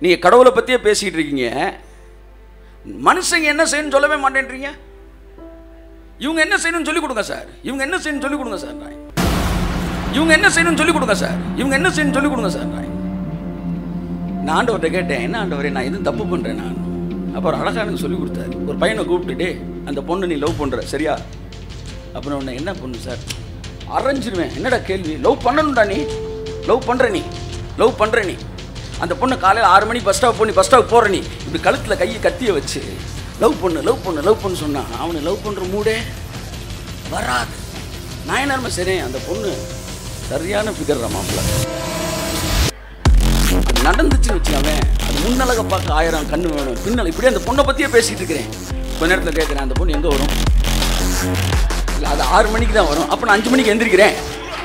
நீங்க கடவுளை பத்தியே பேசிட்டு இருக்கீங்க மனுஷங்க என்ன செய்யணும்னு சொல்லவே மாட்டேன்றீங்க இவங்க என்ன செய்யணும்னு சொல்லி கொடுங்க சார் இவங்க என்ன செய்யணும்னு சொல்லி கொடுங்க சார் நான் இவங்க என்ன செய்யணும்னு சொல்லி கொடுங்க சார் இவங்க என்ன செய்யணும்னு சொல்லி கொடுங்க சார் நான் நான் ஆண்டவர்கிட்ட கேட்டேன் என்ன ஆண்டவரே நான் எதுவும் தப்பு பண்ணுறேன் நான் அப்புறம் அழகா எனக்கு சொல்லி கொடுத்தாரு ஒரு பையனை கூப்பிட்டுட்டு அந்த பொண்ணு நீ லவ் பண்ணுற சரியா அப்புறம் உன்னை என்ன பொண்ணு சார் அரைஞ்சிருவேன் என்னடா கேள்வி லவ் பண்ணணும்டா நீ லவ் பண்ணுற நீ லவ் பண்ணுற நீ அந்த பொண்ணு காலையில் ஆறு மணிக்கு பஸ் ஸ்டாப் போய் பஸ் ஸ்டாப் போகிற நீ இப்படி கழுத்தில் கையை கத்தியை வச்சு லவ் பண்ணு லவ் பண்ணு லவ் பண்ணு சொன்னா அவனை லவ் பண்ணுற மூடே வராது நான் என்ன சரி அந்த பொண்ணு சரியான ஃபிகர் மாப்பிள்ள அது நடந்துச்சுன்னு வச்சுக்கோங்க அது முன்னழக பார்க்க ஆயிரம் கண்ணு வேணும் பின்னல் இப்படியே அந்த பொண்ணை பற்றியே பேசிட்டு இருக்கிறேன் கொஞ்ச நேரத்தில் கேட்குறேன் அந்த பொண்ணு எங்கே வரும் இல்லை அது ஆறு மணிக்கு தான் வரும் அப்போ நான் அஞ்சு மணிக்கு எந்திரிக்கிறேன்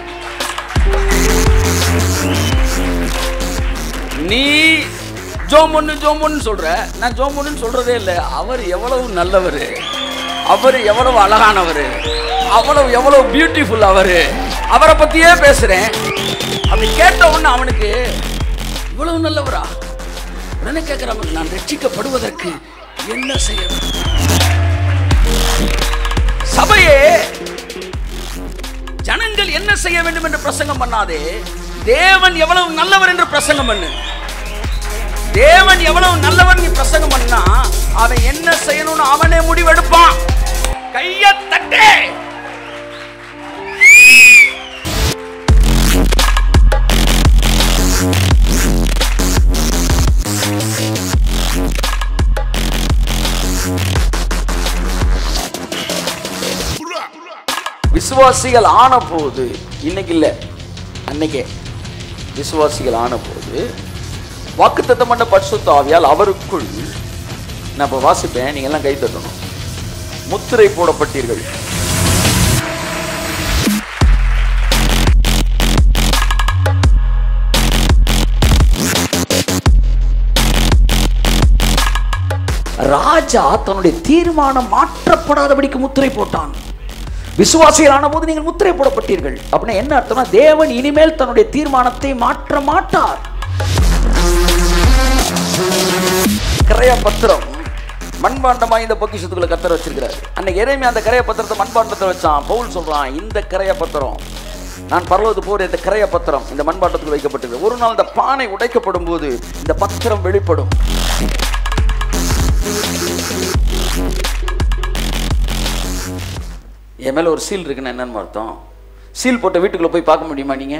நீ ஜோமொன்னு ஜோமொன்னு சொல்ற நான் ஜோமொன்னு சொல்றதே இல்லை அவர் எவ்வளவு நல்லவர் அவர் எவ்வளவு அழகானவர் அவ்வளவு எவ்வளவு பியூட்டிஃபுல் அவரு அவரை பத்தியே பேசுறேன் அப்படி கேட்ட உடனே அவனுக்கு இவ்வளவு நல்லவரா உடனே கேட்கிறான் நான் ரட்சிக்கப்படுவதற்கு என்ன செய்ய வேண்டும்? சபையே ஜனங்கள் என்ன செய்ய வேண்டும் என்று பிரசங்கம் பண்ணாதே தேவன் எவ்வளவு நல்லவர் என்று பிரசங்கம் பண்ணு தேவன் எவ்வளவு நல்லவன் நீ பிரசங்கம் பண்ணா அவன் என்ன செய்யணும்னு அவனே முடிவெடுப்பான் கைய தட்டே விசுவாசிகள் ஆன போது இன்னைக்கு இல்லை அன்னைக்கே விசுவாசிகள் ஆன போது வாக்குத்தத்தம் பண்ண பரிசுத்த ஆவியால் அவருக்குள் நான் இப்போ வாசிப்பேன் நீங்க எல்லாம் கை தட்டணும் முத்திரை போடப்பட்டீர்கள் ராஜா தன்னுடைய தீர்மானம் மாற்றப்படாதபடிக்கு முத்திரை போட்டான் விசுவாசிகளான போது நீங்கள் முத்திரை போடப்பட்டீர்கள் அப்படின்னா என்ன அர்த்தம்னா தேவன் இனிமேல் தன்னுடைய தீர்மானத்தை மாற்ற மாட்டார் கிரைய பத்திரம் மண்பாண்டமா இந்த பொக்கிஷத்துக்குள்ள கத்தர் வச்சிருக்கிறாரு அன்னைக்கு எரேமியா அந்த கிரைய பத்திரத்தை மண்பாண்டத்தில் வச்சான் பவுல் சொல்றான் இந்த கிரைய பத்திரம் நான் பரலோது போற இந்த கிரைய பத்திரம் இந்த மண்பாண்டத்தில் வைக்கப்பட்டது ஒரு நாள் இந்த பானை உடைக்கப்படும் போது இந்த பத்திரம் வெளிப்படும் என் மேல ஒரு சீல் இருக்குன்னு என்னன்னு அர்த்தம் சீல் போட்ட வீட்டுக்குள்ள போய் பார்க்க முடியுமா நீங்க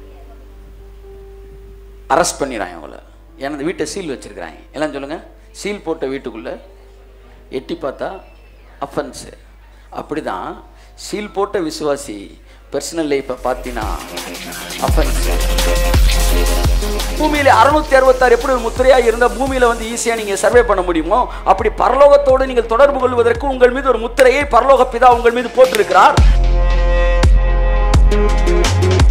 அரெஸ்ட் பண்ணிடுறாங்க அவங்கள ஏன்னா அந்த வீட்டை சீல் வச்சிருக்கிறாங்க எல்லாம் சொல்லுங்க சீல் போட்ட வீட்டுக்குள்ள எட்டி பார்த்தா அஃபென்ஸு அப்படிதான் சீல் போட்ட விசுவாசி பர்சனல் லைஃப்பை பார்த்தீங்கன்னா அஃபென்ஸ் பூமியில அறுநூத்தி அறுபத்தாறு எப்படி ஒரு முத்திரையா இருந்தா பூமியில வந்து ஈஸியா நீங்க சர்வே பண்ண முடியுமோ அப்படி பரலோகத்தோடு நீங்கள் தொடர்பு கொள்வதற்கு உங்கள் மீது ஒரு முத்திரையை பரலோக பிதா உங்கள் மீது போட்டிருக்கிறார்